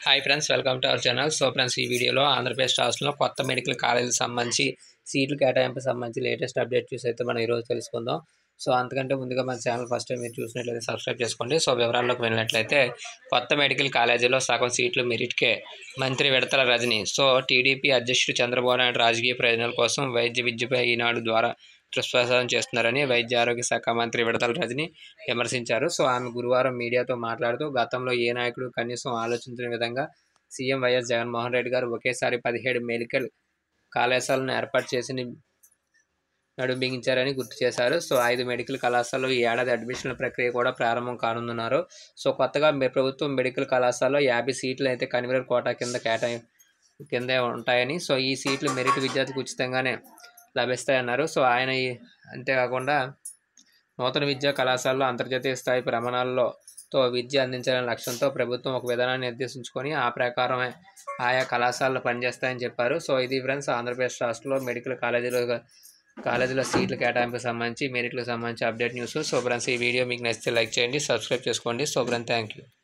hi friends welcome to our channel so friends ఈ వీడియోలో ఆంధ్రప్రదేశ్ రాష్ట్రంలో కొత్త మెడికల్ కాలేజీకి సంబంధించి సీట్లు కేటాయింపుకి సంబంధించి లేటెస్ట్ అప్డేట్ చూసి అయితే మనం ఈరోజు తెలుసుకుందాం సో అంతకంటే ముందుగా మన ఛానల్ ఫస్ట్ టైం మీరు చూసినట్లయితే సబ్స్క్రైబ్ చేసుకోండి సో వివరాల్లోకి వెళ్ళినట్లయితే కొత్త మెడికల్ కాలేజీలో సగం సీట్లు మెరిట్కే మంత్రి విడతల రజని సో టీడీపీ అధ్యక్షుడు చంద్రబాబు నాయుడు రాజకీయ ప్రయోజనాల కోసం వైద్య విద్యపై ఈనాడు ద్వారా దుష్ప్రచారం చేస్తున్నారని వైద్య ఆరోగ్య శాఖ మంత్రి విడతల రజని విమర్శించారు సో ఆమె గురువారం మీడియాతో మాట్లాడుతూ గతంలో ఏ నాయకుడు కనీసం ఆలోచించిన విధంగా సీఎం వైఎస్ జగన్మోహన్ రెడ్డి గారు ఒకేసారి పదిహేడు మెడికల్ కళాశాలను ఏర్పాటు చేసి నడుం బిగించారని గుర్తు చేశారు సో ఐదు మెడికల్ కళాశాలలో ఈ ఏడాది అడ్మిషన్ల ప్రక్రియ కూడా ప్రారంభం కానున్నారు సో కొత్తగా మె- ప్రభుత్వం మెడికల్ కళాశాలలో యాభై సీట్లు అయితే కన్వీనర్ కోటా కింద కేటాయి కిందే ఉంటాయని సో ఈ సీట్లు మెరిట్ విద్యార్థికి ఉచితంగానే లభిస్తాయన్నారు సో ఆయన ఈ- అంతేకాకుండా నూతన విద్యా కళాశాలలో అంతర్జాతీయ స్థాయి ప్రమాణాల్లో తో విద్య అందించాలనే లక్ష్యంతో ప్రభుత్వం ఒక విధానాన్ని నిర్దేశించుకొని ఆ ప్రకారమే ఆయా కళాశాలలు పనిచేస్తాయని చెప్పారు సో ఇది ఫ్రెండ్స్ ఆంధ్రప్రదేశ్ రాష్ట్రంలో మెడికల్ కాలేజీలో కాలేజీలో సీట్ల కేటాయింపుకి సంబంధించి మెరిట్లకు సంబంధించి అప్డేట్ న్యూస్ సో ఫ్రెండ్స్ ఈ వీడియో మీకు నచ్చితే లైక్ చేయండి సబ్స్క్రైబ్ చేసుకోండి సో ఫ్రెండ్ థ్యాంక్ యూ